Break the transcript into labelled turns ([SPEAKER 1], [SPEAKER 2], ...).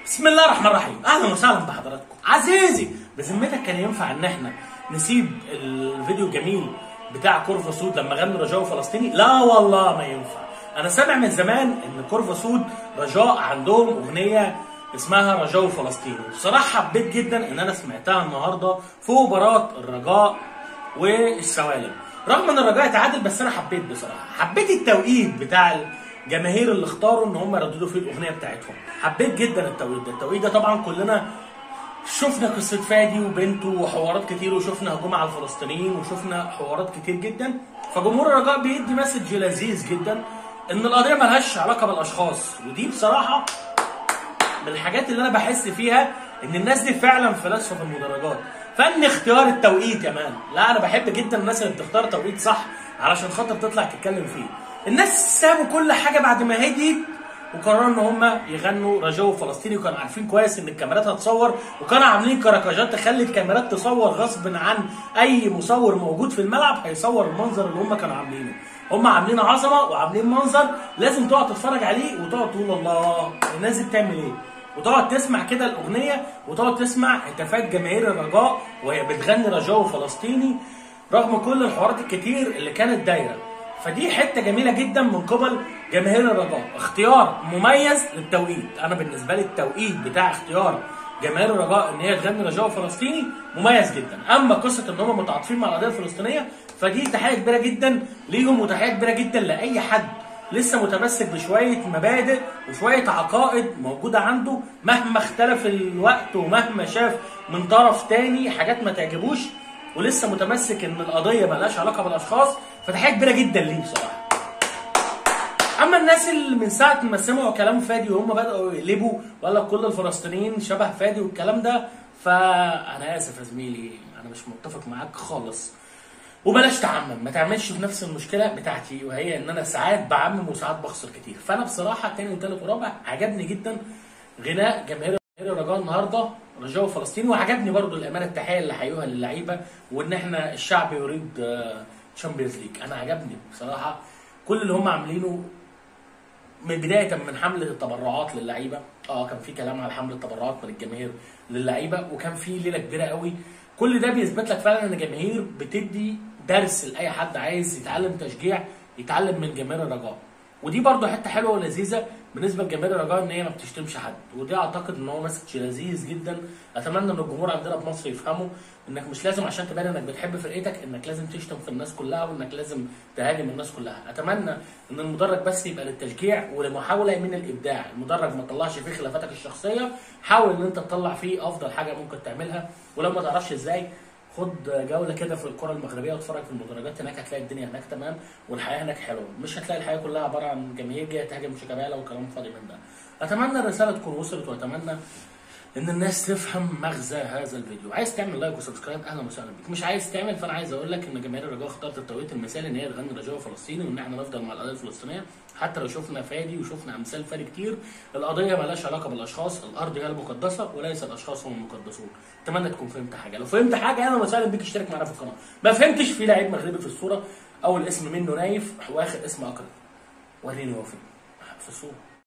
[SPEAKER 1] بسم الله الرحمن الرحيم اهلا وسهلا بحضراتكم عزيزي بذمتك كان ينفع ان احنا نسيب الفيديو الجميل بتاع كورفا سود لما غنوا رجاء فلسطيني لا والله ما ينفع انا سامع من زمان ان كورفا سود رجاء عندهم اغنيه اسمها رجاء فلسطيني بصراحه حبيت جدا ان انا سمعتها النهارده في مباراه الرجاء والسوالم رغم ان الرجاء اتعادل بس انا حبيت بصراحه حبيت التوقيت بتاع الجماهير اللي اختاروا ان هم يرددوا فيه الاغنيه بتاعتهم حبيت جدا التوقيت ده التوقيت ده طبعا كلنا شفنا قصة فادي وبنته وحوارات كتير وشفنا هجوم على الفلسطينيين وشفنا حوارات كتير جدا فجمهور الرجاء بيدي مسج لذيذ جدا ان القضية ملهاش علاقة بالاشخاص ودي بصراحة من الحاجات اللي انا بحس فيها ان الناس دي فعلا فلاسفه في المدرجات فن اختيار التوقيت يا مان لا انا بحب جدا الناس اللي بتختار توقيت صح علشان خاطر تطلع تتكلم فيه الناس سابوا كل حاجه بعد ما هديت وقرروا ان هم يغنوا رجاء فلسطيني وكانوا عارفين كويس ان الكاميرات هتصور وكانوا عاملين كراكاجات تخلي الكاميرات تصور غصب عن اي مصور موجود في الملعب هيصور المنظر اللي هم كانوا عاملينه هم عاملين عظمه وعاملين منظر لازم تقعد تتفرج عليه وتقعد تقول الله الناس دي بتعمل ايه وتقعد تسمع كده الاغنيه وتقعد تسمع هتافات جماهير الرجاء وهي بتغني رجاء فلسطيني رغم كل الحوارات الكتير اللي كانت دايره فدي حته جميله جدا من قبل جماهير الرجاء اختيار مميز للتوقيت انا بالنسبه لي التوقيت بتاع اختيار جماهير الرجاء ان هي تغني رجاء فلسطيني مميز جدا اما قصه ان هم متعاطفين مع القضيه الفلسطينيه فدي تحيه كبيره جدا ليهم وتحيه كبيره جدا لاي حد لسه متمسك بشويه مبادئ وشويه عقائد موجوده عنده مهما اختلف الوقت ومهما شاف من طرف تاني حاجات ما تعجبوش ولسه متمسك ان القضيه ملهاش علاقه بالاشخاص فتحيه كبيره جدا ليه بصراحه. اما الناس اللي من ساعه ما سمعوا كلام فادي وهم بداوا يقلبوا ولا كل الفلسطينيين شبه فادي والكلام ده فانا اسف يا زميلي انا مش متفق معاك خالص. وبلاش تعمم ما تعملش بنفس المشكله بتاعتي وهي ان انا ساعات بعمم وساعات بخسر كتير فانا بصراحه تاني وتالت ورابع عجبني جدا غناء جماهير الرجاء النهارده رجاء فلسطين وعجبني برضو الامانه التحيه اللي حيوها للعيبه وان احنا الشعب يريد تشامبيونز ليج انا عجبني بصراحه كل اللي هم عاملينه من بدايه من حمله التبرعات للعيبه اه كان في كلام على حمله التبرعات من الجماهير للعيبه وكان في ليله كبيره قوي كل ده بيثبت لك فعلا ان الجماهير بتدي درس لاي حد عايز يتعلم تشجيع يتعلم من جماهير الرجاء ودي برضه حته حلوه ولذيذه بالنسبه لجماهير الرجاء ان هي ما بتشتمش حد ودي اعتقد ان هو مسج لذيذ جدا اتمنى ان الجمهور عندنا في مصر يفهموا انك مش لازم عشان تبان انك بتحب فرقتك انك لازم تشتم في الناس كلها وانك لازم تهاجم الناس كلها اتمنى ان المدرج بس يبقى للتشجيع ولمحاوله من الابداع المدرج ما تطلعش فيه خلافاتك الشخصيه حاول ان انت تطلع فيه افضل حاجه ممكن تعملها ولو ما تعرفش ازاي خد جوله كده في الكره المغربيه واتفرج في المدرجات هناك هتلاقي الدنيا هناك تمام والحياه هناك حلوه مش هتلاقي الحياه كلها عباره عن جماهير جايه تهاجم شيكابالا وكلام فاضي من ده اتمنى الرساله تكون وصلت واتمنى ان الناس تفهم مغزى هذا الفيديو عايز تعمل لايك وسبسكرايب اهلا وسهلا بيك مش عايز تعمل فانا عايز اقول لك ان جماهير الرجاء اختارت التوقيت المثالي ان هي تغني رجاء فلسطيني وان احنا نفضل مع القضيه الفلسطينيه حتى لو شفنا فادي وشفنا امثال فادي كتير القضيه مالهاش علاقه بالاشخاص الارض هي المقدسه وليس الاشخاص هم المقدسون اتمنى تكون فهمت حاجه لو فهمت حاجه اهلا وسهلا بيك اشترك معانا في القناه ما فهمتش في لعيب مغربي في الصوره اول اسم منه نايف واخر اسم اكرم وريني هو فين في الصوره